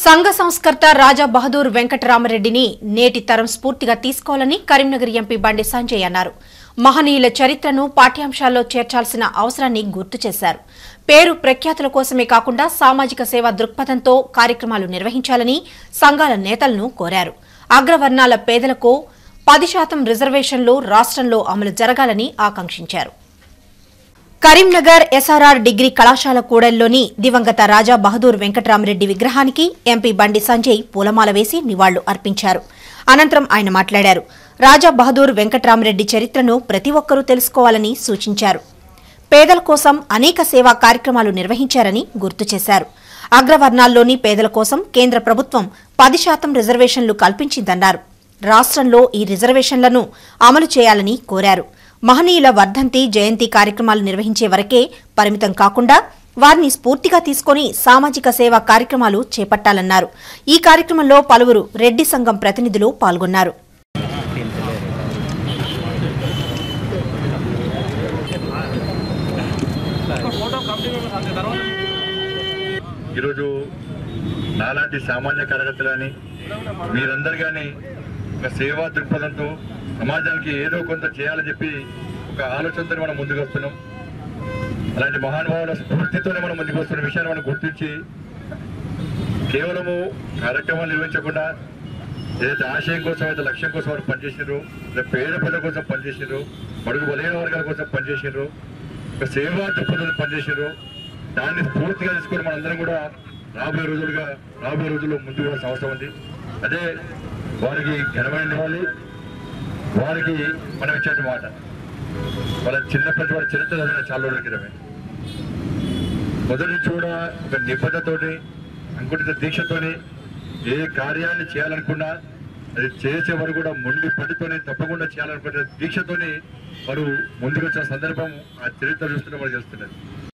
సంఘ సంస్కర్త రాజా బహదూర్ వెంకటరామరెడ్డిని నేటి తరం స్ఫూర్తిగా తీసుకోవాలని కరీంనగర్ ఎంపీ బండి సంజయ్ అన్నారు మహనీయుల చరిత్రను పాఠ్యాంశాల్లో చేర్చాల్సిన అవసరాన్ని గుర్తు చేశారు పేరు ప్రఖ్యాతుల కోసమే కాకుండా సామాజిక సేవా దృక్పథంతో కార్యక్రమాలు నిర్వహించాలని సంఘాల నేతలను కోరారు అగ్రవర్ణాల పేదలకు పది శాతం రిజర్వేషన్లు రాష్ట్రంలో అమలు జరగాలని ఆకాంక్షించారు కరీంనగర్ ఎస్ఆర్ఆర్ డిగ్రీ కళాశాల కూడలిలోని దివంగత రాజా బహదూర్ వెంకటరామరెడ్డి విగ్రహానికి ఎంపీ బండి సంజయ్ పూలమాల వేసి నివాళులు అర్పించారు అనంతరం ఆయన మాట్లాడారు రాజా బహదూర్ వెంకటరామరెడ్డి చరిత్రను ప్రతి ఒక్కరూ తెలుసుకోవాలని సూచించారు పేదల కోసం అనేక సేవా కార్యక్రమాలు నిర్వహించారని గుర్తు చేశారు అగ్రవర్ణాల్లోని పేదల కోసం కేంద్ర ప్రభుత్వం పది శాతం రిజర్వేషన్లు కల్పించిందన్నారు రాష్ట్రంలో ఈ రిజర్వేషన్లను అమలు చేయాలని కోరారు మహనీయుల వర్ధంతి జయంతి కార్యక్రమాలు నిర్వహించే వరకే పరిమితం కాకుండా వారిని స్ఫూర్తిగా తీసుకుని సామాజిక సేవా కార్యక్రమాలు చేపట్టాలన్నారు ఈ కార్యక్రమంలో పలువురు రెడ్డి సంఘం ప్రతినిధులు పాల్గొన్నారు ఈరోజు నాలాంటి సామాన్య కార్యకర్తలని మీరందరు కానీ ఒక సేవా దృక్పథంతో సమాజానికి ఏదో కొంత చేయాలని చెప్పి ఒక ఆలోచనతో మనం ముందుకు వస్తున్నాం అలాంటి మహానుభావుల స్ఫూర్తితోనే మనం ముందుకు వస్తున్న విషయాన్ని మనం గుర్తించి కేవలము కార్యక్రమాలు నిర్వహించకుండా ఏదైతే ఆశయం కోసం అయితే లక్ష్యం కోసం వారు పనిచేసారు పేద ప్రజల కోసం పనిచేసారు బడుగు బలైన వర్గాల కోసం పనిచేసారు ఒక సేవా దృక్పథంతో పనిచేసారు దాన్ని స్ఫూర్తిగా తీసుకొని మనందరం కూడా రాబోయే రోజులుగా రాబోయే రోజుల్లో ముందుకు వెళ్ళాల్సిన అవసరం ఉంది అదే వారికి ఘనమైన ఇవ్వాలి వారికి మనం ఇచ్చే మాట వాళ్ళ చిన్నప్పటి వారి చరిత్ర చదివిన చాలా రోజుల క్రితమే మొదటి నుంచి కూడా ఒక నిబద్ధతోటి అంకుటిత దీక్షతోని ఏ కార్యాన్ని చేయాలనుకున్నా అది చేసే వారు కూడా మొండి పట్టుతోనే తప్పకుండా చేయాలనుకునే దీక్షతోని వారు ముందుకు వచ్చిన సందర్భం ఆ చరిత్ర చూస్తుంటే మనకు తెలుస్తున్నది